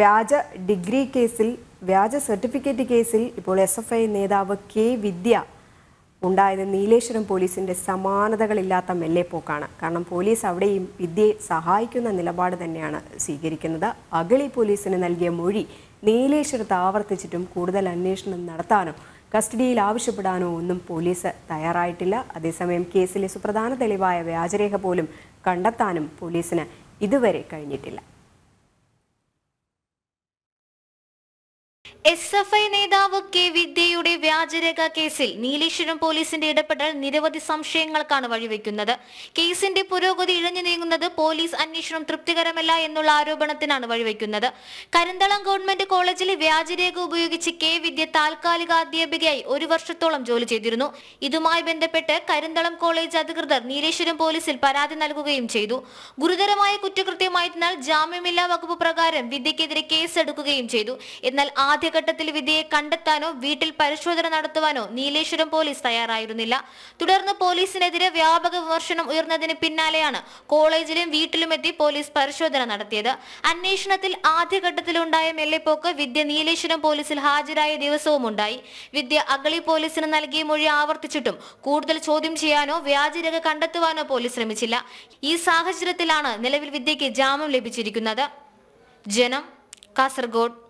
വ്യാജ ഡിഗ്രി കേസിൽ വ്യാജ സർട്ടിഫിക്കറ്റ് കേസിൽ ഇപ്പോൾ എസ് എഫ് ഐ നേതാവ് കെ വിദ്യ ഉണ്ടായത് നീലേശ്വരം പോലീസിന്റെ സമാനതകളില്ലാത്ത മെല്ലെപ്പോക്കാണ് കാരണം പോലീസ് അവിടെയും വിദ്യയെ സഹായിക്കുന്ന നിലപാട് തന്നെയാണ് സ്വീകരിക്കുന്നത് അഗളി പോലീസിന് നൽകിയ മൊഴി നീലേശ്വരത്ത് ആവർത്തിച്ചിട്ടും കൂടുതൽ അന്വേഷണം നടത്താനോ കസ്റ്റഡിയിൽ ആവശ്യപ്പെടാനോ ഒന്നും പോലീസ് തയ്യാറായിട്ടില്ല അതേസമയം കേസിലെ സുപ്രധാന തെളിവായ വ്യാജരേഖ പോലും കണ്ടെത്താനും പോലീസിന് ഇതുവരെ കഴിഞ്ഞിട്ടില്ല എസ് എഫ് ഐ നേതാവ് കെ വിദ്യയുടെ വ്യാജരേഖ കേസിൽ നീലേശ്വരം പോലീസിന്റെ ഇടപെടൽ നിരവധി സംശയങ്ങൾക്കാണ് വഴിവെക്കുന്നത് കേസിന്റെ പുരോഗതി ഇഴഞ്ഞു നീങ്ങുന്നത് പോലീസ് അന്വേഷണം തൃപ്തികരമല്ല എന്നുള്ള ആരോപണത്തിനാണ് വഴിവെക്കുന്നത് കരിന്തളം ഗവൺമെന്റ് കോളേജിലെ വ്യാജരേഖ ഉപയോഗിച്ച് കെ വിദ്യ താൽക്കാലിക അധ്യാപികയായി ഒരു വർഷത്തോളം ജോലി ചെയ്തിരുന്നു ഇതുമായി ബന്ധപ്പെട്ട് കരിന്തളം കോളേജ് അധികൃതർ നീലേശ്വരം പോലീസിൽ പരാതി നൽകുകയും ചെയ്തു ഗുരുതരമായ കുറ്റകൃത്യമായതിനാൽ ജാമ്യമില്ലാ വകുപ്പ് പ്രകാരം വിദ്യക്കെതിരെ കേസെടുക്കുകയും ചെയ്തു എന്നാൽ ആദ്യഘട്ടത്തിൽ വിദ്യയെ കണ്ടെത്താനോ വീട്ടിൽ പരിശോധന നടത്തുവാനോ നീലേശ്വരം പോലീസ് തയ്യാറായിരുന്നില്ല തുടർന്ന് പോലീസിനെതിരെ വ്യാപക വിമർശനം ഉയർന്നതിന് പിന്നാലെയാണ് കോളേജിലും വീട്ടിലുമെത്തി പോലീസ് പരിശോധന നടത്തിയത് അന്വേഷണത്തിൽ ആദ്യഘട്ടത്തിലുണ്ടായ മെല്ലെപ്പോക്ക് വിദ്യ നീലേശ്വരം പോലീസിൽ ഹാജരായ ദിവസവും ഉണ്ടായി വിദ്യ അഗളി പോലീസിന് നൽകിയ മൊഴി ആവർത്തിച്ചിട്ടും കൂടുതൽ ചോദ്യം ചെയ്യാനോ വ്യാജരേഖ കണ്ടെത്തുവാനോ പോലീസ് ശ്രമിച്ചില്ല ഈ സാഹചര്യത്തിലാണ് നിലവിൽ വിദ്യയ്ക്ക് ജാമ്യം ലഭിച്ചിരിക്കുന്നത് ജനം കാസർഗോഡ്